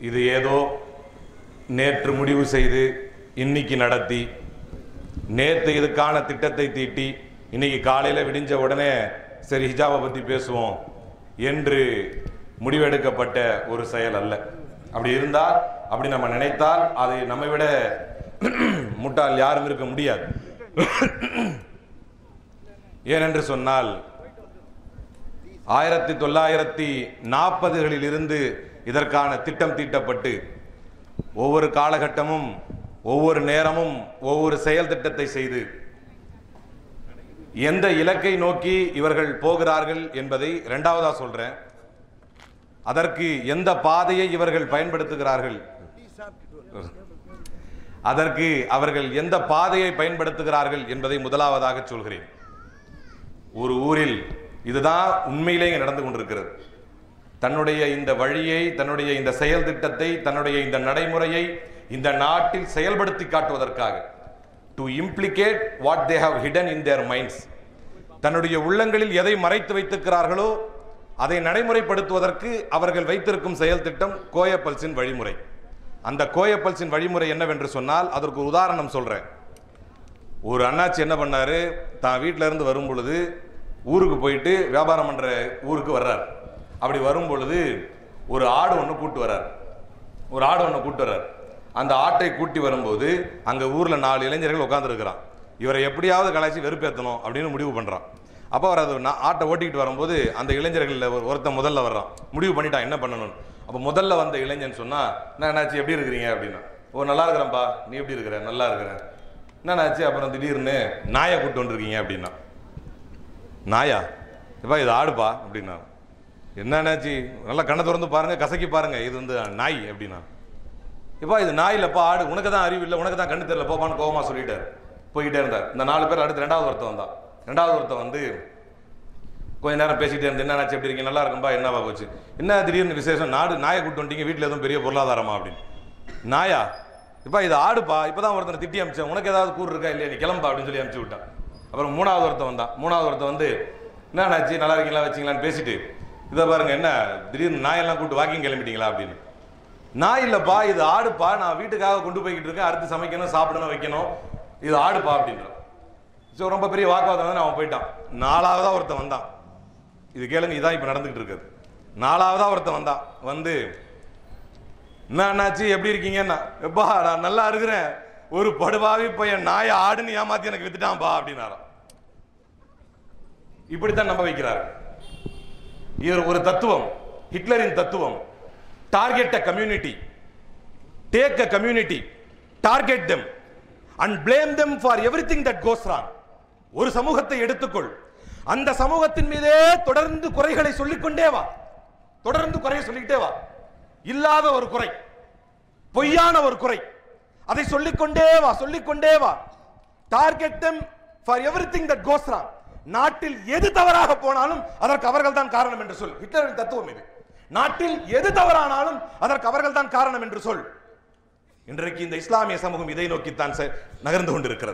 இது ஏதோ நேற்று முடிவு செய்து இன்னைக்கு நடத்தி நேற்று இதுக்கான திட்டத்தை தீட்டி இன்னைக்கு காலையில் விடிஞ்ச உடனே சரி ஹிஜாபை பற்றி பேசுவோம் என்று முடிவெடுக்கப்பட்ட ஒரு செயல் அல்ல அப்படி இருந்தால் அப்படி நம்ம நினைத்தால் அதை நம்மை விட முட்டாள் யாரும் இருக்க முடியாது ஏனென்று சொன்னால் ஆயிரத்தி தொள்ளாயிரத்தி நாற்பதுகளில் இருந்து இதற்கான திட்டம் தீட்டப்பட்டு ஒவ்வொரு காலகட்டமும் ஒவ்வொரு நேரமும் ஒவ்வொரு செயல் திட்டத்தை செய்து எந்த இலக்கை நோக்கி இவர்கள் போகிறார்கள் என்பதை இரண்டாவதா சொல்றேன் அதற்கு எந்த பாதையை இவர்கள் பயன்படுத்துகிறார்கள் அதற்கு அவர்கள் எந்த பாதையை பயன்படுத்துகிறார்கள் என்பதை முதலாவதாக சொல்கிறேன் ஒரு ஊரில் இதுதான் உண்மையிலேயே நடந்து கொண்டிருக்கிறது தன்னுடைய இந்த வழியை தன்னுடைய இந்த செயல் திட்டத்தை தன்னுடைய இந்த நடைமுறையை இந்த நாட்டில் செயல்படுத்தி காட்டுவதற்காக to implicate what they have hidden in their minds தன்னுடைய உள்ளங்களில் எதை மறைத்து வைத்திருக்கிறார்களோ அதை நடைமுறைப்படுத்துவதற்கு அவர்கள் வைத்திருக்கும் செயல் திட்டம் கோயப்பல்ஸின் வழிமுறை அந்த கோயப்பல்ஸின் வழிமுறை என்னவென்று சொன்னால் அதற்கு ஒரு உதாரணம் சொல்றேன் ஒரு அண்ணாச்சி என்ன பண்ணாரு தான் வீட்டில இருந்து வரும் பொழுது ஊருக்கு போயிட்டு வியாபாரம் பண்ற ஊருக்கு வர்றார் அப்படி வரும் பொழுது ஒரு ஆடு ஒன்று கூட்டு வர்றார் ஒரு ஆடு ஒன்று கூட்டு வர்றார் அந்த ஆட்டை கூட்டி வரும்போது அங்க ஊர்ல நாலு இளைஞர்கள் உட்காந்துருக்கிறான் இவரை எப்படியாவது கலாய்ச்சி வெறுப்பேற்றணும் அப்படின்னு முடிவு பண்றான் அப்போ அவர் அது நா- ஆட்டை ஓட்டிக்கிட்டு வரும்போது அந்த இளைஞர்கள் ஒருத்தன் முதல்ல வர்றான் முடிவு பண்ணிட்டான் என்ன பண்ணணும் அப்போ முதல்ல வந்த இளைஞன் சொன்னா என்ன என்னாச்சு எப்படி இருக்கிறீங்க அப்படின்னா ஓ நல்லா இருக்கிறேன்ப்பா நீ எப்படி இருக்கிற நல்லா இருக்கிறேன் என்னன்னாச்சு அப்புறம் திடீர்னு நாயை கூட்டு வந்திருக்கீங்க அப்படின்னா நாயா இப்பா இது ஆடுப்பா அப்படின்னா என்னன்னாச்சு நல்லா கண்ணை திறந்து பாருங்க கசக்கி பாருங்க இது வந்து நாய் அப்படின்னா இப்பா இது நாய் இல்லப்பா ஆடு உனக்கு தான் அறிவு இல்லை உனக்கு தான் கண்ணு தெரியல போப்பான்னு கோவமா சொல்லிட்டாரு போய்கிட்டே இருந்தார் இந்த நாலு பேர் அடுத்து ரெண்டாவது ஒருத்தன் வந்தான் ரெண்டாவது ஒருத்தன் வந்து கொஞ்ச நேரம் பேசிட்டே இருந்து என்ன ஆச்சு எப்படி இருக்கீங்க நல்லா இருக்கும்பா என்னவா போச்சு என்ன திடீர்னு விசேஷம் நாடு நாயை கூட்டு வந்துட்டீங்க வீட்டில் எதுவும் பெரிய பொருளாதாரமா அப்படின்னு நாயா இப்பா இது ஆடுப்பா இப்பதான் ஒருத்தனை திட்டி அமிச்சேன் உனக்கு ஏதாவது கூறு இருக்கா இல்லையா நீ கிளம்பா அப்படின்னு சொல்லி அனுப்பிச்சு விட்டான் அப்புறம் மூணாவது ஒருத்தன் வந்தான் மூணாவது ஒருத்தன் வந்து என்ன ஆச்சு நல்லா இருக்கீங்களா வச்சிங்களான்னு பேசிட்டு இதை பாருங்க என்ன திடீர்னு நாயெல்லாம் கூட்டு வாக்கிங் கிளம்பிட்டீங்களா அப்படின்னு நான் இல்லப்பா இது ஆடுப்பா நான் வீட்டுக்காக கொண்டு போய்கிட்டு இருக்கேன் அடுத்து சமைக்கணும் சாப்பிடணும் வைக்கணும் இது ஆடுப்பா அப்படின்றான் ஸோ ரொம்ப பெரிய வாக்குவாதம் வந்து அவன் போயிட்டான் நாலாவதா ஒருத்தன் வந்தான் இது கேளுங்க இதான் இப்போ நடந்துகிட்டு இருக்குது நாலாவதா ஒருத்தன் வந்தான் வந்து என்ன அண்ணாச்சி எப்படி இருக்கீங்கன்னா எப்பா நான் நல்லா இருக்கிறேன் ஒரு படுபாவி பையன் நாயை ஆடுன்னு ஏமாத்தி எனக்கு வித்துட்டான்பா அப்படின்னாராம் இப்படித்தான் நம்ப வைக்கிறார் இது ஒரு தத்துவம் ஹிட்லரின் தத்துவம் target a community take a community target them and blame them for everything that goes wrong ஒரு சமூகத்தை எடுத்துக்கொள் அந்த சமூகத்தின் மீதே தொடர்ந்து குறைகளை சொல்லிக்கொண்டே வா தொடர்ந்து குறையை சொல்லிக்கிட்டே வா இல்லாத ஒரு குறை பொய்யான ஒரு குறை அதை சொல்லிக்கொண்டே வா சொல்லிக்கொண்டே வா target them for everything that goes wrong நாட்டில் எது தவறாக போனாலும் அதற்கு அவர்கள் தான் காரணம் என்று சொல் ஹிட்லரின் தத்துவம் இது நாட்டில் எது தவறானாலும் அதற்கு அவர்கள் தான் காரணம் என்று சொல் இன்றைக்கு இந்த இஸ்லாமிய சமூகம் இதை நோக்கித்தான் செ- நகர்ந்து கொண்டிருக்கிறது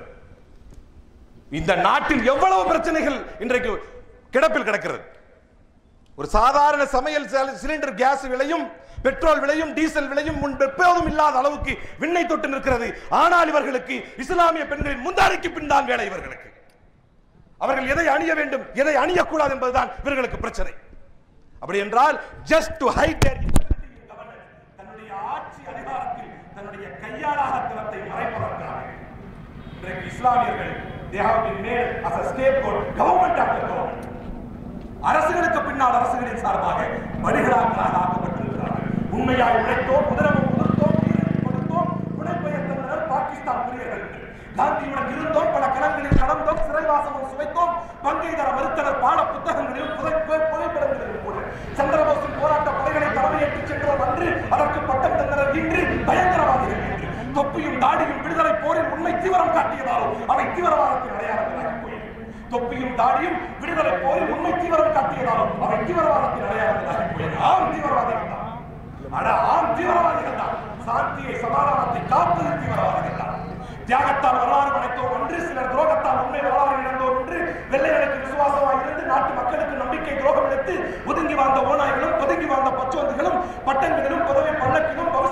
இந்த நாட்டில் எவ்வளவு பிரச்சனைகள் இன்றைக்கு கிடப்பில் கிடக்கிறது ஒரு சாதாரண சமையல் செல- சிலிண்டர் கேஸ் விலையும் பெட்ரோல் விலையும் டீசல் விலையும் முன்பு எப்போதும் இல்லாத அளவுக்கு விண்ணை தொட்டு நிற்கிறது ஆனால் இவர்களுக்கு இஸ்லாமிய பெண்களின் முந்தாரிக்கு பின்தான் வேலை இவர்களுக்கு அவர்கள் எதை அணிய வேண்டும் எதை அணியக்கூடாது என்பதுதான் இவர்களுக்கு பிரச்சனை அப்படி என்றால் ஜஸ்ட் டு ஹைட் தன்னுடைய ஆட்சி அதிகாரத்தில் தன்னுடைய கையாளாகத்தனத்தை மறைப்பதற்காக இன்றைக்கு இஸ்லாமியர்கள் they have been made as a scapegoat government of the government அரசுகளுக்கு பின்னால் அரசுகளின் சார்பாக வழிகளாக்களாக ஆக்கப்பட்டிருக்கிறார்கள் உண்மையாய் உழைத்தோம் உதரவும் உதிர்த்தோம் உயிரை கொடுத்தோம் புனைப்பெயர்த்தனர் பாகிஸ்தான் புரியர்கள் என்று. காந்தியுடன் இருந்தோம் பல களங்களில் கடந்தோம் சிறைவாசமும் சுவைத்தோம் பங்கை தர மறுத்தனர் பாட புத்தகங்களிலும் புதை- பு- புகைப்படங்களிலும் கூட சந்திரபோஸின் போராட்ட படைகளை தலைமையேற்று சென்றோர் அன்று அதற்கு பட்டம் தந்தனர் இன்று பயங்கரவாதிகள் என்று தொப்பியும் தாடியும் விடுதலை போரில் உண்மை தீவிரம் காட்டியதாலும் அவை தீவிரவாதத்தின் அடையாளங்களாக போயின தொப்பியும் தாடியும் விடுதலை போரில் உண்மை தீவிரம் காட்டியதாலும் அவை தீவிரவாதத்தின் அடையாளங்களாக போயின ஆம் தீவிரவாதிகள் தான் அட ஆம் தீவிரவாதிகள் தான் சாந்தியை சமாதானத்தை காப்பது தீவிரவாதிகள் தான் தியாகத்தால் வரலாறு படைத்தோம் ஒன்று சிலர் துரோகத்தால் உண்மை வரலாறு இழந்தோம் ஒன்று வெள்ளையனுக்கு விசுவாசமாக இருந்து நாட்டு மக்களுக்கு நம்பிக்கை துரோகம் எடுத்து ஒதுங்கி வாழ்ந்த ஓநாய்களும் ஒதுங்கி வாழ்ந்த பச்சோந்திகளும் பட்டங்களிலும் பதவி பள்ளக்கிலும்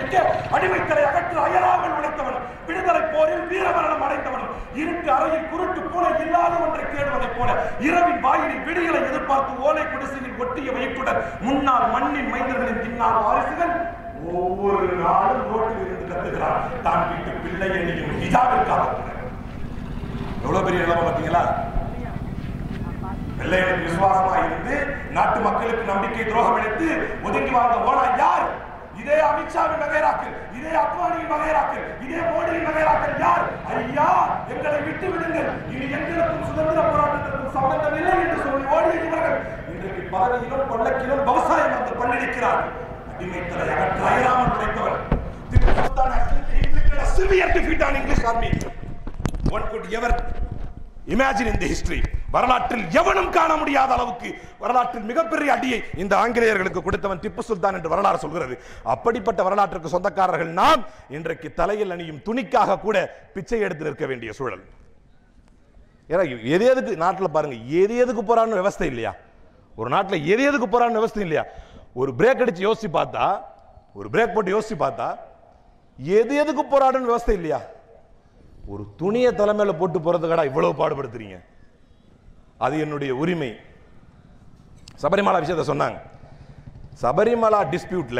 ஒழிக்க அடிமைத்தலை அகற்ற அயராமல் உழைத்தவன் விடுதலை போரில் வீரமரணம் அடைந்தவன் இருட்டு அறையில் குருட்டு பூனை இல்லாத ஒன்றை தேடுவதைப் போல இரவின் வாயிலில் விடிகளை எதிர்பார்த்து ஓலை குடிசையில் ஒட்டிய வைப்புடன் முன்னாள் மண்ணின் மைந்தர்களின் பின்னால் வாரிசுகள் ஒவ்வொரு நாளும் ரோட்டில் இருந்து கத்துகிறார் தான் வீட்டு பிள்ளை என்னையும் ஹிஜாபிற்காக எவ்வளவு பெரிய நிலைமை பார்த்தீங்களா பிள்ளைகளுக்கு விசுவாசமா இருந்து நாட்டு மக்களுக்கு நம்பிக்கை துரோகம் இழைத்து ஒதுங்கி வாழ்ந்த ஓனா யார் இதே அமித்ஷாவின் வகைராக்கள் இதே அத்வானியின் வகைராக்கள் இதே மோடியின் வகைராக்கள் யார் ஐயா எங்களை விட்டு விடுங்கள் இனி எங்களுக்கும் சுதந்திர போராட்டத்திற்கும் சம்பந்தம் இல்லை என்று சொல்லி ஓடிய இவர்கள் இன்றைக்கு பதவியிலும் பல்லக்கிலும் விவசாயம் வந்து பல்லடிக்கிறார் அடிமைத்தலை அகற்ற அயராமல் உழைத்தவர் திப்பு சுல்தான் inflicted a severe defeat on English army. One could ever imagine in the history வரலாற்றில் எவனும் காண முடியாத அளவுக்கு வரலாற்றில் மிகப்பெரிய அடியை இந்த ஆங்கிலேயர்களுக்கு கொடுத்தவன் திப்பு சுல்தான் என்று வரலாறு சொல்கிறது அப்படிப்பட்ட வரலாற்றுக்கு சொந்தக்காரர்கள் நாம் இன்றைக்கு தலையில் அணியும் துணிக்காக கூட பிச்சை எடுத்து நிற்க வேண்டிய சூழல் ஏன்னா எது எதுக்கு நாட்டில் பாருங்க எது எதுக்கு போறான்னு விவஸ்தை இல்லையா ஒரு நாட்டில் எது எதுக்கு போறான்னு விவஸ்தை இல்லையா ஒரு பிரேக் அடிச்சு யோசிச்சு பார்த்தா ஒரு பிரேக் போட்டு யோசிச்சு பார்த்தா எது எதுக்கு போராடுன்னு விவஸ்தை இல்லையா ஒரு துணியை தலைமையில போட்டு போறதுக்கடா இவ்வளவு பாடுபடுத்துறீங்க அது என்னுடைய உரிமை சபரிமலா விஷயத்தை சொன்னாங்க சபரிமலா டிஸ்பியூட்ல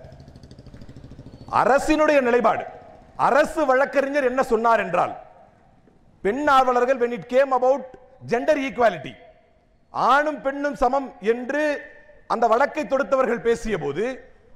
அரசினுடைய நிலைப்பாடு அரசு வழக்கறிஞர் என்ன சொன்னார் என்றால் பெண் ஆர்வலர்கள் when it came about gender equality ஆணும் பெண்ணும் சமம் என்று அந்த வழக்கை தொடுத்தவர்கள் பேசிய போது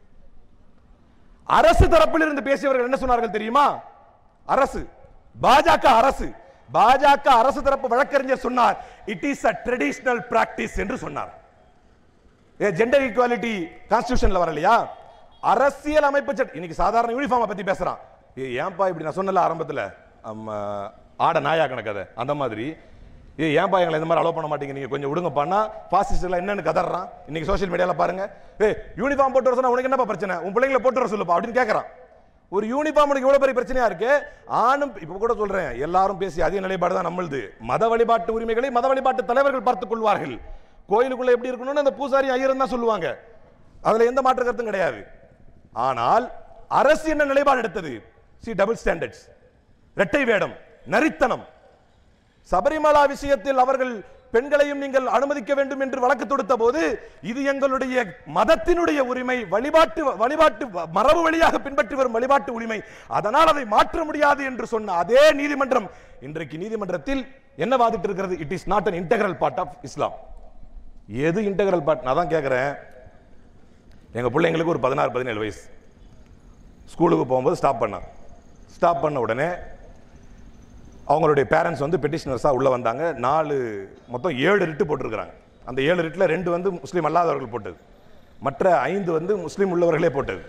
அரசு தரப்பில் இருந்து பேசியவர்கள் என்ன சொன்னார்கள் தெரியுமா அரசு பாஜக அரசு பாஜக அரசு தரப்பு வழக்கறிஞர் சொன்னார் it is a traditional practice என்று சொன்னார் ஜெண்டர் ஈக்குவாலிட்டி கான்ஸ்டியூஷன்ல வரலையா அரசியல் அமைப்பு சட்ட இன்னைக்கு சாதாரண யூனிஃபார்மை பத்தி பேசுறான் ஏ ஏன்பா இப்படி நான் சொன்னல ஆரம்பத்துல அம்ம, ஆட நாயா கணக்கதை அந்த மாதிரி ஏ ஏன்பா எங்களை இந்த மாதிரி அலோவ் பண்ண மாட்டீங்க நீங்க கொஞ்சம் விடுங்கப்பான்னா பாசிஸ்ட் எல்லாம் என்னன்னு கதறான் இன்னைக்கு சோஷியல் மீடியால பாருங்க ஏ யூனிஃபார்ம் போட்டு வர சொன்னா உனக்கு என்னப்பா பிரச்சனை உன் பிள்ளைங்களை போட்டு வர சொல்லுப்பா அப்படின்னு கேட்கறான் ஒரு யூனிஃபார்ம் உனக்கு இவ்வளவு பெரிய பிரச்சனையா இருக்கு ஆணும் இப்ப கூட சொல்றேன் எல்லாரும் பேசி அதே நிலைப்பாடு தான் நம்மளுது மத வழிபாட்டு உரிமைகளை மத வழிபாட்டு தலைவர்கள் பார்த்துக் கொள்வார்கள் கோயிலுக்குள்ள எப்படி இருக்கணும்னு அந்த பூசாரி ஐயரும் தான் சொல்லுவாங்க அதுல எந்த மாற்று கருத்தும் கிடையாது ஆனால் அரசு என்ன நிலைப்பாடு எடுத்தது சி டபுள் ஸ்டாண்டர்ட்ஸ் இரட்டை வேடம் நரித்தனம் சபரிமலா விஷயத்தில் அவர்கள் பெண்களையும் நீங்கள் அனுமதிக்க வேண்டும் என்று வழக்கு தொடுத்த போது இது எங்களுடைய மதத்தினுடைய உரிமை வழிபாட்டு வழிபாட்டு மரபு வழியாக பின்பற்றி வரும் வழிபாட்டு உரிமை அதனால் அதை மாற்ற முடியாது என்று சொன்ன அதே நீதிமன்றம் இன்றைக்கு நீதிமன்றத்தில் என்ன வாதிட்டு இருக்கிறது it is not an integral part of Islam எது இன்டெகிரல் பார்ட் நான் தான் கேட்குறேன் எங்கள் பிள்ளைங்களுக்கு ஒரு பதினாறு பதினேழு வயசு ஸ்கூலுக்கு போகும்போது ஸ்டாப் பண்ணான் ஸ்டாப் பண்ண உடனே அவங்களுடைய பேரண்ட்ஸ் வந்து பெட்டிஷனர்ஸாக உள்ளே வந்தாங்க நாலு மொத்தம் ஏழு ரிட்டு போட்டிருக்கிறாங்க அந்த ஏழு ரிட்டில் ரெண்டு வந்து முஸ்லீம் அல்லாதவர்கள் போட்டது மற்ற ஐந்து வந்து முஸ்லீம் உள்ளவர்களே போட்டது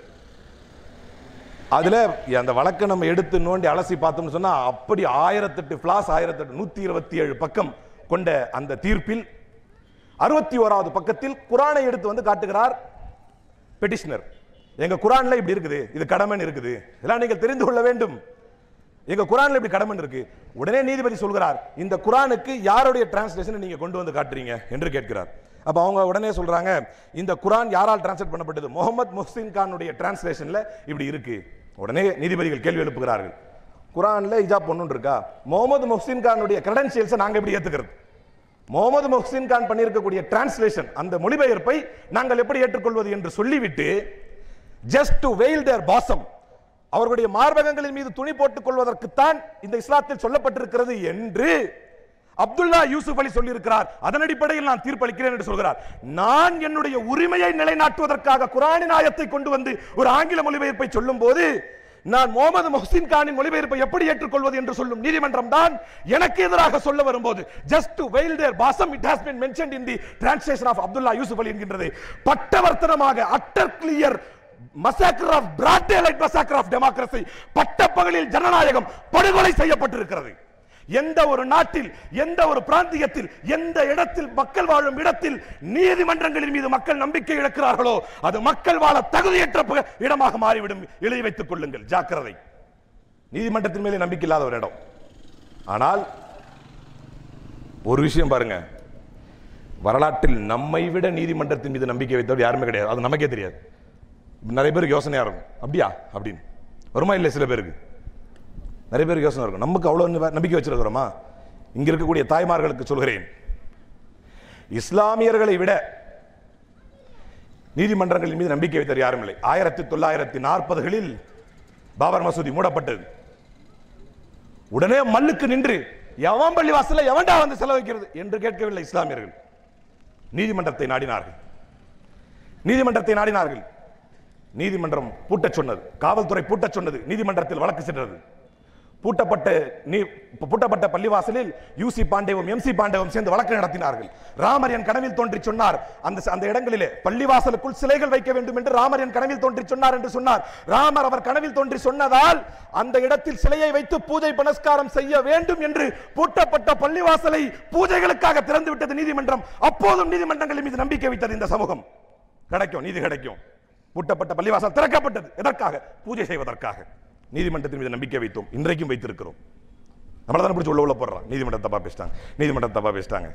அதில் அந்த வழக்கை நம்ம எடுத்து நோண்டி அலசி பார்த்தோம்னு சொன்னால் அப்படி ஆயிரத்தெட்டு ஃபிளாஸ் ஆயிரத்தெட்டு நூற்றி இருபத்தி ஏழு பக்கம் கொண்ட அந்த தீர்ப்பில் அறுபத்தி ஓராவது பக்கத்தில் குரானை எடுத்து வந்து காட்டுகிறார் பெட்டிஷனர் எங்க குரான்ல இப்படி இருக்குது இது கடமைன்னு இருக்குது இதெல்லாம் நீங்கள் தெரிந்து கொள்ள வேண்டும் எங்க குரான்ல இப்படி கடமைன்னு இருக்கு உடனே நீதிபதி சொல்கிறார் இந்த குரானுக்கு யாருடைய டிரான்ஸ்லேஷன் நீங்க கொண்டு வந்து காட்டுறீங்க என்று கேட்கிறார் அப்ப அவங்க உடனே சொல்றாங்க இந்த குரான் யாரால் டிரான்ஸ்லேட் பண்ணப்பட்டது முகமது முஹ்சின் கானுடைய டிரான்ஸ்லேஷன்ல இப்படி இருக்கு உடனே நீதிபதிகள் கேள்வி எழுப்புகிறார்கள் குரான்ல இஜாப் பொண்ணு இருக்கா முகமது முஹ்சின் கானுடைய கிரெடென்ஷியல்ஸை நாங்க எப்படி ஏத்துக்கிறது முகமது முஹ்சின் கான் பண்ணியிருக்கக்கூடிய டிரான்ஸ்லேஷன் அந்த மொழிபெயர்ப்பை நாங்கள் எப்படி ஏற்றுக்கொள்வது என்று சொல்லிவிட்டு ஜஸ்ட் டு வெயில் தேர் பாசம் அவர்களுடைய மார்பகங்களின் மீது துணி போட்டுக் கொள்வதற்குத்தான் இந்த இஸ்லாத்தில் சொல்லப்பட்டிருக்கிறது என்று அப்துல்லா யூசுப் அலி சொல்லியிருக்கிறார் அதன் அடிப்படையில் நான் தீர்ப்பளிக்கிறேன் என்று சொல்கிறார் நான் என்னுடைய உரிமையை நிலைநாட்டுவதற்காக குரானின் ஆயத்தை கொண்டு வந்து ஒரு ஆங்கில மொழிபெயர்ப்பை சொல்லும் போது நான் முகமது முஹ்சின் கானின் மொழிபெயர்ப்பை எப்படி ஏற்றுக்கொள்வது என்று சொல்லும் நீதிமன்றம் தான் எனக்கு எதிராக சொல்ல வரும்போது just to veil their bosom it has been mentioned in the translation of Abdullah Yusuf Ali என்கின்றது பட்டவர்த்தனமாக utter clear massacre of broad daylight massacre of democracy பட்டப்பகலில் ஜனநாயகம் படுகொலை செய்யப்பட்டிருக்கிறது எந்த ஒரு நாட்டில் எந்த ஒரு பிராந்தியத்தில் எந்த இடத்தில் மக்கள் வாழும் இடத்தில் நீதிமன்றங்களின் மீது மக்கள் நம்பிக்கை இழக்கிறார்களோ அது மக்கள் வாழ தகுதியற்ற ப- இடமாக மாறிவிடும் எழுதி வைத்துக் கொள்ளுங்கள் ஜாக்கிரதை நீதிமன்றத்தின் மேலே நம்பிக்கை இல்லாத ஒரு இடம் ஆனால் ஒரு விஷயம் பாருங்க வரலாற்றில் நம்மை விட நீதிமன்றத்தின் மீது நம்பிக்கை வைத்தவர் யாருமே கிடையாது அது நமக்கே தெரியாது நிறைய பேருக்கு யோசனையா இருக்கும் அப்படியா அப்படின்னு வருமா இல்லை சில பேருக்கு நிறைய பேருக்கு யோசனை இருக்கும் நமக்கு அவ்வளவு நம்ப- நம்பிக்கை வச்சிருக்கிறோமா இங்க இருக்கக்கூடிய தாய்மார்களுக்கு சொல்கிறேன் இஸ்லாமியர்களை விட நீதிமன்றங்களின் மீது நம்பிக்கை வைத்தவர் யாரும் இல்லை ஆயிரத்தி தொள்ளாயிரத்தி நாற்பதுகளில் பாபர் மசூதி மூடப்பட்டது உடனே மல்லுக்கு நின்று எவன் பள்ளி வாசல்ல எவன்டா வந்து செலவழிக்கிறது என்று கேட்கவில்லை இஸ்லாமியர்கள் நீதிமன்றத்தை நாடினார்கள் நீதிமன்றத்தை நாடினார்கள் நீதிமன்றம் பூட்டச் சொன்னது காவல்துறை பூட்டச் சொன்னது நீதிமன்றத்தில் வழக்கு சென்றது பூட்டப்பட்ட நீ பூட்டப்பட்ட பள்ளிவாசலில் யூசி பாண்டேவும் எம்சி பாண்டேவும் சேர்ந்து வழக்கு நடத்தினார்கள் ராமர் என் கனவில் தோன்றி சொன்னார் அந்த அந்த இடங்களிலே பள்ளிவாசலுக்குள் சிலைகள் வைக்க வேண்டும் என்று ராமர் என் கனவில் தோன்றி சொன்னார் என்று சொன்னார் ராமர் அவர் கனவில் தோன்றி சொன்னதால் அந்த இடத்தில் சிலையை வைத்து பூஜை புனஸ்காரம் செய்ய வேண்டும் என்று பூட்டப்பட்ட பள்ளிவாசலை பூஜைகளுக்காக திறந்து விட்டது நீதிமன்றம் அப்போதும் நீதிமன்றங்களின் மீது நம்பிக்கை வைத்தது இந்த சமூகம் கிடைக்கும் நீதி கிடைக்கும் பூட்டப்பட்ட பள்ளிவாசல் திறக்கப்பட்டது எதற்காக பூஜை செய்வதற்காக நீதிமன்றத்தின் மீது நம்பிக்கை வைத்தோம் இன்றைக்கும் வைத்திருக்கிறோம் நம்மள தானே பிடிச்சி உள்ள உள்ள போடுறான் நீதிமன்றம் தப்பா பேசிட்டாங்க நீதிமன்றம் தப்பா பேசிட்டாங்க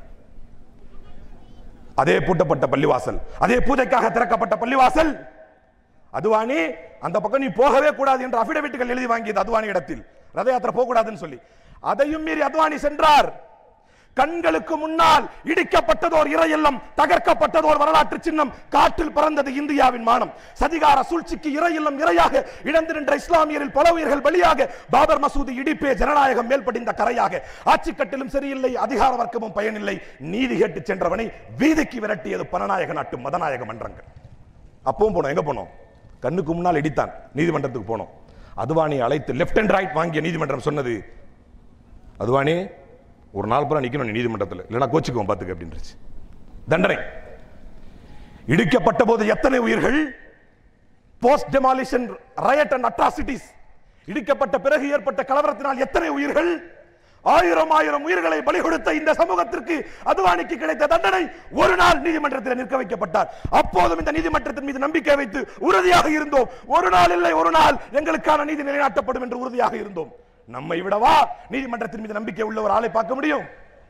அதே பூட்டப்பட்ட பள்ளிவாசல் அதே பூஜைக்காக திறக்கப்பட்ட பள்ளிவாசல் அதுவாணி அந்த பக்கம் நீ போகவே கூடாது என்று அபிடவிட்டுகள் எழுதி வாங்கியது அதுவாணி இடத்தில் ரத யாத்திரை போக கூடாதுன்னு சொல்லி அதையும் மீறி அதுவாணி சென்றார் கண்களுக்கு முன்னால் இடிக்கப்பட்டதோர் இறையெல்லம் தகர்க்கப்பட்டதோர் வரலாற்று சின்னம் காற்றில் பறந்தது இந்தியாவின் மானம் சதிகார சூழ்ச்சிக்கு இறையெல்லம் இரையாக இழந்து நின்ற இஸ்லாமியரில் பல உயிர்கள் பலியாக பாபர் மசூதி இடிப்பே ஜனநாயகம் மேல்படிந்த கரையாக ஆட்சி கட்டிலும் சரியில்லை அதிகார வர்க்கமும் பயனில்லை நீதி கேட்டு சென்றவனை வீதிக்கு விரட்டியது பணநாயக நாட்டு மதநாயக மன்றங்கள் அப்பவும் போனோம் எங்க போனோம் கண்ணுக்கு முன்னால் இடித்தான் நீதிமன்றத்துக்கு போனோம் அதுவாணி அழைத்து லெஃப்ட் அண்ட் ரைட் வாங்கிய நீதிமன்றம் சொன்னது அதுவாணி ஒரு நாள் பூரா நிக்கணும் நீ நீதிமன்றத்தில் இல்லைன்னா கோச்சுக்குவோம் பார்த்துக்க அப்படின்றுச்சு தண்டனை இடிக்கப்பட்ட போது எத்தனை உயிர்கள் post demolition riot and atrocities இடிக்கப்பட்ட பிறகு ஏற்பட்ட கலவரத்தினால் எத்தனை உயிர்கள் ஆயிரம் ஆயிரம் உயிர்களை பலி கொடுத்த இந்த சமூகத்திற்கு அதுவானிக்கு கிடைத்த தண்டனை ஒரு நாள் நீதிமன்றத்தில் நிற்க வைக்கப்பட்டார் அப்போதும் இந்த நீதிமன்றத்தின் மீது நம்பிக்கை வைத்து உறுதியாக இருந்தோம் ஒரு நாள் இல்லை ஒரு நாள் எங்களுக்கான நீதி நிலைநாட்டப்படும் என்று உறுதியாக இருந்தோம் நம்மை விடவா நீதிமன்றத்தின் மீது நம்பிக்கை உள்ள ஒரு ஆளை பார்க்க முடியும்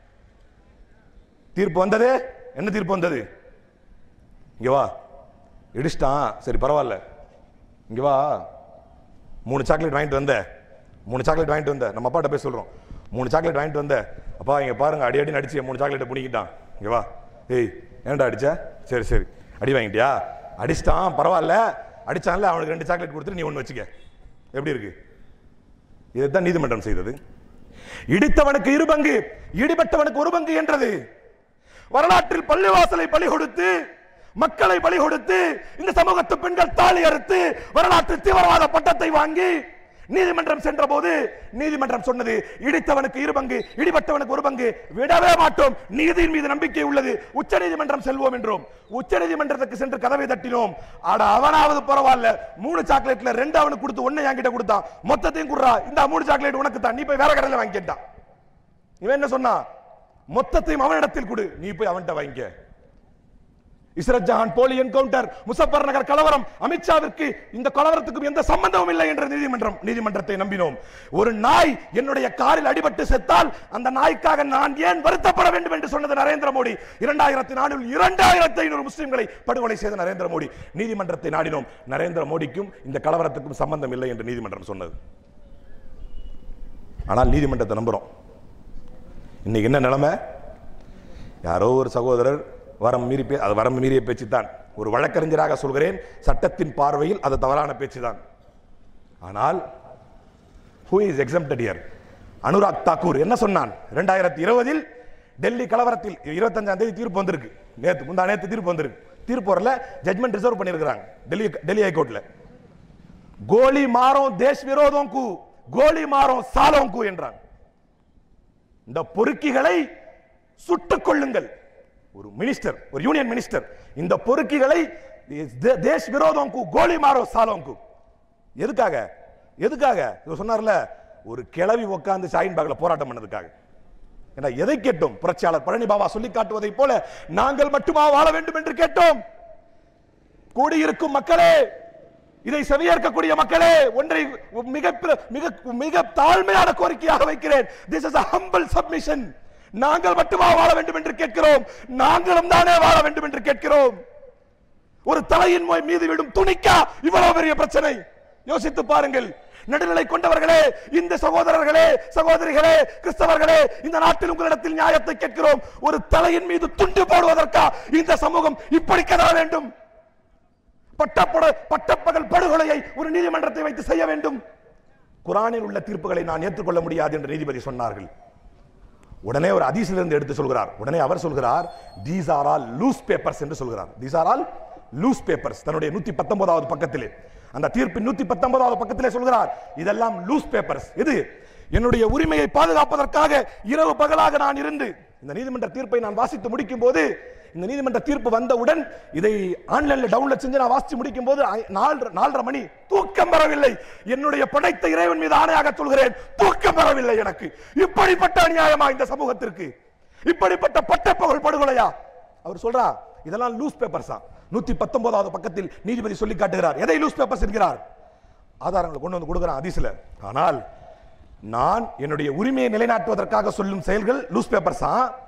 தீர்ப்பு வந்தது என்ன தீர்ப்பு வந்தது இங்க வா இடிச்சிட்டான் சரி பரவாயில்ல இங்க வா மூணு சாக்லேட் வாங்கிட்டு வந்த மூணு சாக்லேட் வாங்கிட்டு வந்த நம்ம அப்பாட்ட போய் சொல்றோம் மூணு சாக்லேட் வாங்கிட்டு வந்த அப்பா இங்க பாருங்க அடி அடி நடிச்சு மூணு சாக்லேட்டை புடிக்கிட்டான் இங்க வா ஏய் ஏன்டா அடிச்ச சரி சரி அடி வாங்கிட்டியா அடிச்சிட்டான் பரவாயில்ல அடிச்சான்ல அவனுக்கு ரெண்டு சாக்லேட் கொடுத்துட்டு நீ ஒன்று வச்சுக்க எப்படி இருக்கு இதைத்தான் நீதிமன்றம் செய்தது இடித்தவனுக்கு இரு பங்கு இடிபட்டவனுக்கு ஒரு பங்கு என்றது வரலாற்றில் பள்ளிவாசலை பலி கொடுத்து மக்களை பலி கொடுத்து இந்த சமூகத்து பெண்கள் தாலி அறுத்து வரலாற்று தீவிரவாத பட்டத்தை வாங்கி நீதிமன்றம் சென்ற போது நீதிமன்றம் சொன்னது இடித்தவனுக்கு இரு பங்கு இடிபட்டவனுக்கு ஒரு பங்கு விடவே மாட்டோம் நீதியின் மீது நம்பிக்கை உள்ளது உச்ச நீதிமன்றம் செல்வோம் என்றோம் உச்ச நீதிமன்றத்துக்கு சென்று கதவை தட்டினோம் அட அவனாவது பரவாயில்ல மூணு சாக்லேட்ல ரெண்டு அவனுக்கு கொடுத்து ஒண்ணு என்கிட்ட கொடுத்தான் மொத்தத்தையும் குடுறா இந்த மூணு சாக்லேட் உனக்கு தான் நீ போய் வேற கடையில வாங்கிட்டான் இவன் என்ன சொன்னா மொத்தத்தையும் அவனிடத்தில் கொடு நீ போய் அவன்கிட்ட வாங்கிக்க இஸ்ரத் ஜஹான் போலி என்கவுண்டர் முசப்பர் நகர் கலவரம் அமித்ஷாவிற்கு இந்த கலவரத்துக்கும் எந்த சம்பந்தமும் இல்லை என்ற நீதிமன்றம் நீதிமன்றத்தை நம்பினோம் ஒரு நாய் என்னுடைய காரில் அடிபட்டு செத்தால் அந்த நாய்க்காக நான் ஏன் வருத்தப்பட வேண்டும் என்று சொன்னது நரேந்திர மோடி இரண்டாயிரத்தி நாலில் இரண்டாயிரத்தி ஐநூறு முஸ்லிம்களை படுகொலை செய்த நரேந்திர மோடி நீதிமன்றத்தை நாடினோம் நரேந்திர மோடிக்கும் இந்த கலவரத்துக்கும் சம்பந்தம் இல்லை என்று நீதிமன்றம் சொன்னது ஆனால் நீதிமன்றத்தை நம்புறோம் இன்னைக்கு என்ன நிலைமை யாரோ ஒரு சகோதரர் வரம் மீறி பே- அது வரம் மீறிய பேச்சு தான் ஒரு வழக்கறிஞராக சொல்கிறேன் சட்டத்தின் பார்வையில் அது தவறான பேச்சு தான் ஆனால் who is exempted here Anurag Thakur என்ன சொன்னான் ரெண்டாயிரத்தி இருபதில் டெல்லி கலவரத்தில் இருபத்தஞ்சாம் தேதி தீர்ப்பு வந்திருக்கு நேத்து முந்தா நேத்து தீர்ப்பு வந்திருக்கு தீர்ப்பு வரல ஜட்மெண்ட் ரிசர்வ் பண்ணியிருக்கிறாங்க டெல்லி டெல்லி ஹைகோர்ட்ல கோலி மாறும் தேஷ் விரோதம் கு கோலி மாறும் சாலம் கு என்றான் இந்த பொறுக்கிகளை சுட்டுக் கொள்ளுங்கள் ஒரு மினிஸ்டர் ஒரு யூனியன் மினிஸ்டர் இந்த பொறுக்கிகளை தே- தேஷ் விரோதம் கு கோலி மாரோ சாலம் கு எதுக்காக எதுக்காக இவர் சொன்னார்ல ஒரு கிளவி உட்கார்ந்து ஷாயின் பாக்ல போராட்டம் பண்ணதுக்காக ஏன்னா எதை கேட்டோம் புரட்சியாளர் பழனி பாபா சொல்லி காட்டுவதை போல நாங்கள் மட்டுமா வாழ வேண்டும் என்று கேட்டோம் கூடியிருக்கும் மக்களே இதை செவியேற்கக்கூடிய மக்களே ஒன்றை மிக மிக மிக தாழ்மையான கோரிக்கையாக வைக்கிறேன் திஸ் இஸ் ஹம்பிள் சப்மிஷன் நாங்கள் மட்டுமா வாழ வேண்டும் என்று கேட்கிறோம் நாங்களும் தானே வாழ வேண்டும் என்று கேட்கிறோம் ஒரு தலையின் மோய் மீது விடும் துணிக்கா இவ்வளவு பெரிய பிரச்சனை யோசித்து பாருங்கள் நடுநிலை கொண்டவர்களே இந்த சகோதரர்களே சகோதரிகளே கிறிஸ்தவர்களே இந்த நாட்டில் உங்களிடத்தில் நியாயத்தை கேட்கிறோம் ஒரு தலையின் மீது துண்டு போடுவதற்கா இந்த சமூகம் இப்படி கதற வேண்டும் பட்டப்பட பட்டப்பகல் படுகொலையை ஒரு நீதிமன்றத்தை வைத்து செய்ய வேண்டும் குரானில் உள்ள தீர்ப்புகளை நான் ஏற்றுக்கொள்ள முடியாது என்று நீதிபதி சொன்னார்கள் உடனே ஒரு அதிசிலிருந்து எடுத்து சொல்கிறார் உடனே அவர் சொல்கிறார் these are all loose papers என்று சொல்கிறார் these are all loose papers தன்னுடைய நூத்தி பத்தொன்பதாவது பக்கத்திலே அந்த தீர்ப்பின் நூத்தி பத்தொன்பதாவது பக்கத்திலே சொல்கிறார் இதெல்லாம் லூஸ் பேப்பர்ஸ் இது என்னுடைய உரிமையை பாதுகாப்பதற்காக இரவு பகலாக நான் இருந்து இந்த நீதிமன்ற தீர்ப்பை நான் வாசித்து முடிக்கும் போது இந்த நீதிமன்ற தீர்ப்பு வந்தவுடன் இதை ஆன்லைன்ல டவுன்லோட் செஞ்சு நான் வாசித்து முடிக்கும் போது ஐ- நாலரை நாலரை மணி தூக்கம் வரவில்லை என்னுடைய படைத்த இறைவன் மீது ஆணையாக சொல்கிறேன் தூக்கம் வரவில்லை எனக்கு இப்படிப்பட்ட அநியாயமா இந்த சமூகத்திற்கு இப்படிப்பட்ட பட்டப்பகல் படுகொலையா அவர் சொல்றா இதெல்லாம் லூஸ் பேப்பர்ஸா நூத்தி பத்தொன்பதாவது பக்கத்தில் நீதிபதி சொல்லி காட்டுகிறார் எதை லூஸ் பேப்பர்ஸ் என்கிறார் ஆதாரங்களை கொண்டு வந்து கொடுக்கிறான் அதிசல ஆனால் நான் என்னுடைய உரிமையை நிலைநாட்டுவதற்காக சொல்லும் செயல்கள் லூஸ் பேப்பர்ஸா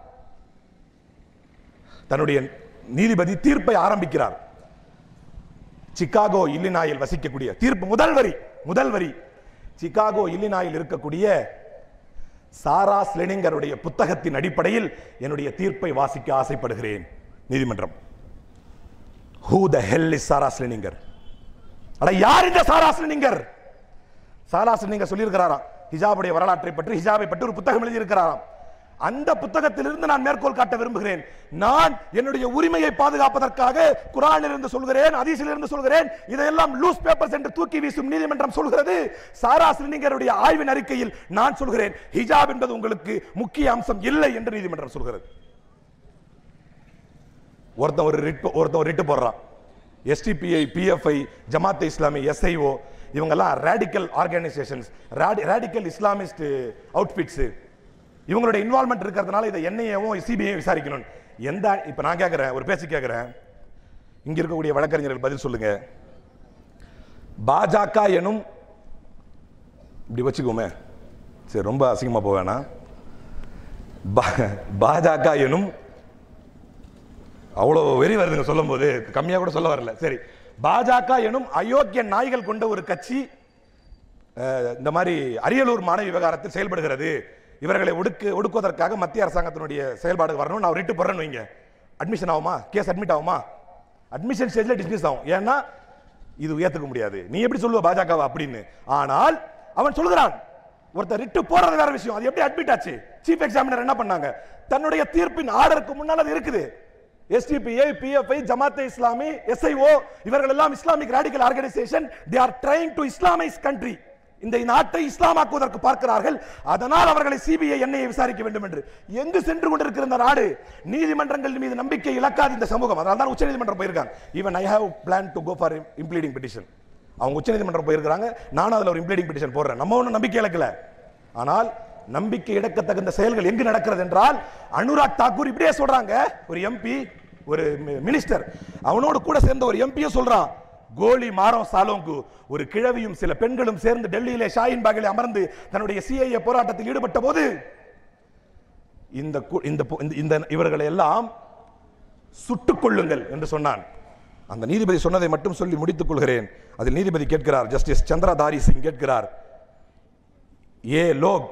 தன்னுடைய நீதிபதி தீர்ப்பை ஆரம்பிக்கிறார் சிகாகோ இல்லினாயில் வசிக்கக்கூடிய தீர்ப்பு முதல் வரி முதல் வரி சிகாகோ இல்லினாயில் இருக்கக்கூடிய சாரா ஸ்லெனிங்கருடைய புத்தகத்தின் அடிப்படையில் என்னுடைய தீர்ப்பை வாசிக்க ஆசைப்படுகிறேன் நீதிமன்றம் ஹூ த ஹெல் இஸ் சாரா ஸ்லெனிங்கர் அட யார் இந்த சாரா ஸ்லெனிங்கர் சாரா ஸ்லெனிங்கர் சொல்லியிருக்கிறாராம் ஹிஜாபுடைய வரலாற்றை பற்றி ஹிஜாபை பற்றி ஒரு புத்தகம் எழுதியிருக்கிறாராம் அந்த புத்தகத்திலிருந்து நான் மேற்கோள் காட்ட விரும்புகிறேன் நான் என்னுடைய உரிமையை பாதுகாப்பதற்காக குரானிலிருந்து சொல்கிறேன் ஹதீஸிலிருந்து சொல்கிறேன் இதையெல்லாம் லூஸ் பேப்பர்ஸ் என்று தூக்கி வீசும் நீதிமன்றம் சொல்கிறது சாரா ஸ்ரீனிங்கருடைய ஆய்வின் அறிக்கையில் நான் சொல்கிறேன் ஹிஜாப் என்பது உங்களுக்கு முக்கிய அம்சம் இல்லை என்று நீதிமன்றம் சொல்கிறது ஒருத்தன் ஒரு ரிட் ஒருத்தன் ஒரு ரிட்டு போடுறான் SDPI PFI Jamaat Islami SIO இவங்கெல்லாம் radical organisations radical Islamist outfits இவங்களுடைய இன்வால்மெண்ட் இருக்கிறதுனால இதை என்ஐஏவும் சிபிஐ விசாரிக்கணும் எந்த இப்ப நான் கேட்கிறேன் ஒரு பேச்சு கேட்கிறேன் இங்க இருக்கக்கூடிய வழக்கறிஞர்கள் பதில் சொல்லுங்க பாஜக எனும் இப்படி வச்சுக்கோமே சரி ரொம்ப அசிங்கமா போவேனா பாஜக எனும் அவ்வளோ வெறி வருதுங்க சொல்லும் போது கம்மியா கூட சொல்ல வரல சரி பாஜக எனும் அயோக்கிய நாய்கள் கொண்ட ஒரு கட்சி அஹ், இந்த மாதிரி அரியலூர் மாணவி விவகாரத்தில் செயல்படுகிறது இவர்களை ஒடுக்கு ஒடுக்குவதற்காக மத்திய அரசாங்கத்தினுடைய செயல்பாடு வரணும் நான் ரிட்டு போடுறேன்னு வைங்க அட்மிஷன் ஆகுமா கேஸ் அட்மிட் ஆகுமா அட்மிஷன் ஸ்டேஜ்ல டிஸ்மிஸ் ஆகும் ஏன்னா இது ஏத்துக்க முடியாது நீ எப்படி சொல்லுவ பாஜக அப்படின்னு ஆனால் அவன் சொல்கிறான் ஒருத்தர் ரிட்டு போறது வேற விஷயம் அது எப்படி அட்மிட் ஆச்சு சீஃப் எக்ஸாமினர் என்ன பண்ணாங்க தன்னுடைய தீர்ப்பின் ஆர்டருக்கு முன்னால் அது இருக்குது SDPI PFI Jamaat Islami SIO இவர்கள் எல்லாம் Islamic radical organisation they are trying to Islamise country இந்த நாட்டை இஸ்லாமாக்குவதற்கு பார்க்கிறார்கள் அதனால் அவர்களை சிபிஐ எண்ணெயை விசாரிக்க வேண்டும் என்று எங்கு சென்று கொண்டிருக்கிற இந்த நாடு நீதிமன்றங்கள் மீது நம்பிக்கை இழக்காது இந்த சமூகம் அதனால தான் உச்சநீதிமன்றம் போயிருக்காங்க even I have plan to go for impleading petition அவங்க உச்சநீதிமன்றம் போயிருக்காங்க நானும் அதுல ஒரு இம்ப்ளீடிங் பெட்டிஷன் போடுறேன் நம்ம ஒன்றும் நம்பிக்கை இழக்கல ஆனால் நம்பிக்கை இழக்கத்தகுந்த செயல்கள் எங்கு நடக்கிறது என்றால் அனுராக் தாக்கூர் இப்படியே சொல்றாங்க ஒரு எம்பி ஒரு மினிஸ்டர் அவனோடு கூட சேர்ந்த ஒரு எம்பியும் சொல்றான் கோலி மாரம் சாலோங்கு ஒரு கிழவியும் சில பெண்களும் சேர்ந்து டெல்லியிலே ஷாயின் பாகிலே அமர்ந்து தன்னுடைய சிஐஏ போராட்டத்தில் ஈடுபட்ட போது இந்த கு- இந்த பொ- இந்த- இந்த இவர்களை எல்லாம் சுட்டுக் கொள்ளுங்கள் என்று சொன்னான் அந்த நீதிபதி சொன்னதை மட்டும் சொல்லி முடித்துக் கொள்கிறேன் அதில் நீதிபதி கேட்கிறார் ஜஸ்டிஸ் சந்திரதாரி சிங் கேட்கிறார் ஏ லோக்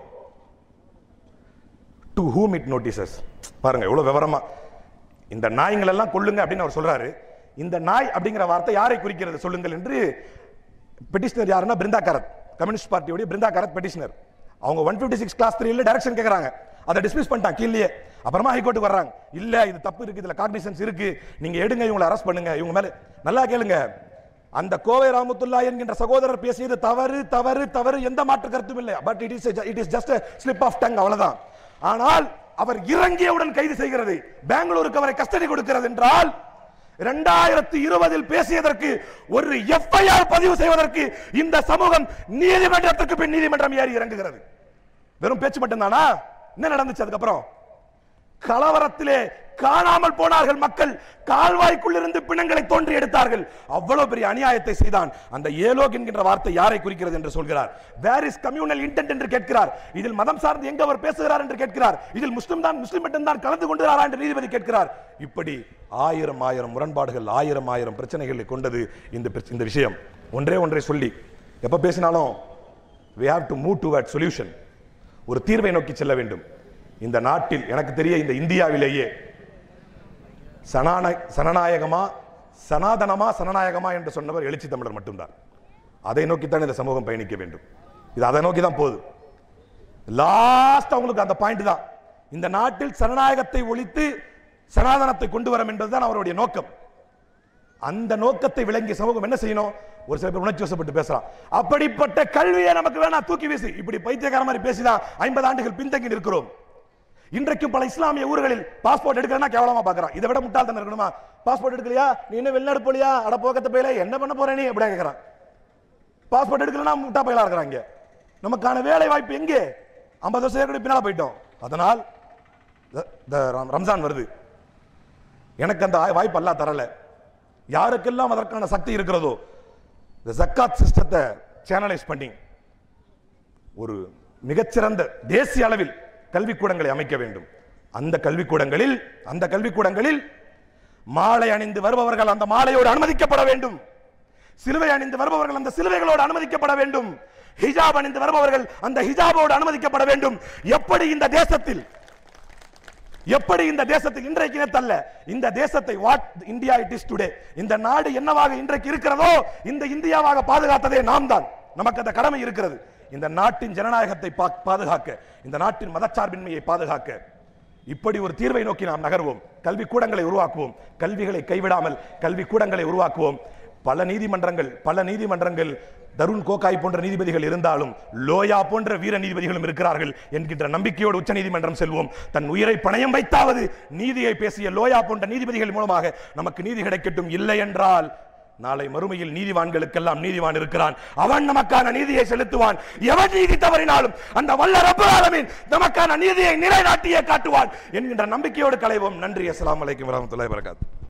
டு whom இட் நோட்டீசஸ் பாருங்க எவ்வளவு விவரமா இந்த நாய்கள் எல்லாம் கொல்லுங்க அப்படின்னு அவர் சொல்றாரு இந்த நாய் அப்படிங்கிற வார்த்தை யாரை குறிக்கிறது சொல்லுங்கள் என்று பெட்டிஷனர் யாருன்னா பிருந்தா காரத் கம்யூனிஸ்ட் பார்ட்டியோட பிருந்தா காரத் பெட்டிஷனர் அவங்க ஒன் பிப்டி சிக்ஸ் கிளாஸ் த்ரீல டைரக்ஷன் கேட்கறாங்க அதை டிஸ்மிஸ் பண்ணிட்டாங்க கீழே அப்புறமா ஹைகோர்ட்டுக்கு வர்றாங்க இல்ல இது தப்பு இருக்கு இதுல காக்னிசன்ஸ் இருக்கு நீங்க எடுங்க இவங்களை அரெஸ்ட் பண்ணுங்க இவங்க மேல நல்லா கேளுங்க அந்த கோவை ராமத்துல்லா என்கின்ற சகோதரர் பேசியது தவறு தவறு தவறு எந்த மாற்று கருத்தும் இல்லை but it is it is just slip of tongue அவ்வளவுதான் ஆனால் அவர் இறங்கியவுடன் கைது செய்கிறது பெங்களூருக்கு அவரை கஸ்டடி கொடுக்கிறது என்றால் இரண்டாயிரத்தி இருபதில் பேசியதற்கு ஒரு எஃப்ஐஆர் பதிவு செய்வதற்கு இந்த சமூகம் நீதிமன்றத்திற்கு பின் நீதிமன்றம் ஏறி இறங்குகிறது வெறும் பேச்சு மட்டும்தானா என்ன நடந்துச்சு அதுக்கப்புறம் கலவரத்திலே காணாமல் போனார்கள் மக்கள் கால்வாய்க்குள் இருந்து பிணங்களை தோன்றி எடுத்தார்கள் அவ்வளவு பெரிய அநியாயத்தை செய்தான் அந்த ஏலோக் என்கின்ற வார்த்தை யாரை குறிக்கிறது என்று சொல்கிறார் வேர் இஸ் கம்யூனல் இன்டென்ட் என்று கேட்கிறார் இதில் மதம் சார்ந்து எங்க அவர் பேசுகிறார் என்று கேட்கிறார் இதில் முஸ்லிம் தான் முஸ்லிம் மட்டும் தான் கலந்து கொண்டாரா என்று நீதிபதி கேட்கிறார் இப்படி ஆயிரம் ஆயிரம் முரண்பாடுகள் ஆயிரம் ஆயிரம் பிரச்சனைகளை கொண்டது இந்த பிரச்ச- இந்த விஷயம் ஒன்றே ஒன்றை சொல்லி எப்ப பேசினாலும் we have to move toward solution ஒரு தீர்வை நோக்கி செல்ல வேண்டும் இந்த நாட்டில் எனக்கு தெரிய இந்த இந்தியாவிலேயே சனான சனநாயகமா சனாதனமா சனநாயகமா என்று சொன்னவர் எழுச்சி தமிழர் மட்டும்தான் அதை நோக்கித்தான் இந்த சமூகம் பயணிக்க வேண்டும் இது அதை நோக்கி தான் போகுது லாஸ்ட் அவங்களுக்கு அந்த பாயிண்ட் தான் இந்த நாட்டில் சனநாயகத்தை ஒழித்து சனாதனத்தை கொண்டு வரும் என்பதுதான் அவருடைய நோக்கம் அந்த நோக்கத்தை விளங்கிய சமூகம் என்ன செய்யணும் ஒரு சில பேர் உணர்ச்சி வசப்பட்டு பேசலாம் அப்படிப்பட்ட கல்வியை நமக்கு வேணா தூக்கி வீசு இப்படி பைத்தியக்கார மாதிரி பேசிதான் ஐம்பது ஆண்டுகள் பின்தங்கி இருக்கிறோம் இன்றைக்கும் பல இஸ்லாமிய ஊர்களில் பாஸ்போர்ட் எடுக்கலன்னா கேவலமா பார்க்கறான் இதை விட முட்டாள்தனம் இருக்கணுமா பாஸ்போர்ட் எடுக்கலையா நீ என்ன வெளிநாடு போலியா அட போக்கத்த போயில என்ன பண்ண போற நீ அப்படி கேட்கறான் பாஸ்போர்ட் எடுக்கலன்னா முட்டா பயிலா இருக்கிறாங்க நமக்கான வேலை வாய்ப்பு எங்கே ஐம்பது வருஷம் ஏற்கனவே பின்னால போயிட்டோம் அதனால் த- த ரம்- ரம்ஜான் வருது எனக்கு அந்த ஆய்- வாய்ப்பு அல்லாஹ் தரல யாருக்கெல்லாம் அதற்கான சக்தி இருக்கிறதோ இந்த ஜக்காத் சிஸ்டத்தை சேனலைஸ் பண்ணி ஒரு மிகச்சிறந்த தேசிய அளவில் கல்விக்கூடங்களை அமைக்க வேண்டும் அந்த கல்விக்கூடங்களில் அந்த கல்விக்கூடங்களில் மாலை அணிந்து வருபவர்கள் அந்த மாலையோடு அனுமதிக்கப்பட வேண்டும் சிலுவை அணிந்து வருபவர்கள் அந்த சிலுவைகளோடு அனுமதிக்கப்பட வேண்டும் ஹிஜாப் அணிந்து வருபவர்கள் அந்த ஹிஜாபோடு அனுமதிக்கப்பட வேண்டும் எப்படி இந்த தேசத்தில் எப்படி இந்த தேசத்தில் இன்றைக்கு நேத்தல்ல இந்த தேசத்தை what India it is today இந்த நாடு என்னவாக இன்றைக்கு இருக்கிறதோ இந்த இந்தியாவாக பாதுகாத்ததே நாம் தான் நமக்கு அந்த கடமை இருக்கிறது இந்த நாட்டின் ஜனநாயகத்தை பா- பாதுகாக்க இந்த நாட்டின் மதச்சார்பின்மையை பாதுகாக்க இப்படி ஒரு தீர்வை நோக்கி நாம் நகர்வோம் கல்வி கூடங்களை உருவாக்குவோம் கல்விகளை கைவிடாமல் கல்வி கூடங்களை உருவாக்குவோம் பல நீதிமன்றங்கள் பல நீதிமன்றங்கள் தருண் கோகாய் போன்ற நீதிபதிகள் இருந்தாலும் லோயா போன்ற வீர நீதிபதிகளும் இருக்கிறார்கள் என்கின்ற நம்பிக்கையோடு உச்ச நீதிமன்றம் செல்வோம் தன் உயிரை பணயம் வைத்தாவது நீதியை பேசிய லோயா போன்ற நீதிபதிகள் மூலமாக நமக்கு நீதி கிடைக்கட்டும் இல்லை என்றால் நாளை மறுமையில் நீதிவான்களுக்கெல்லாம் நீதிவான் இருக்கிறான் அவன் நமக்கான நீதியை செலுத்துவான் எவன் நீதி தவறினாலும் அந்த வல்ல ரப்பல் ஆலமீன் நமக்கான நீதியை நிலைநாட்டியே காட்டுவான் என்கின்ற நம்பிக்கையோடு களைவோம் நன்றி அஸ்ஸலாமு அலைக்கும் வரஹ்மத்துல்லாஹி வபரகாத்துஹு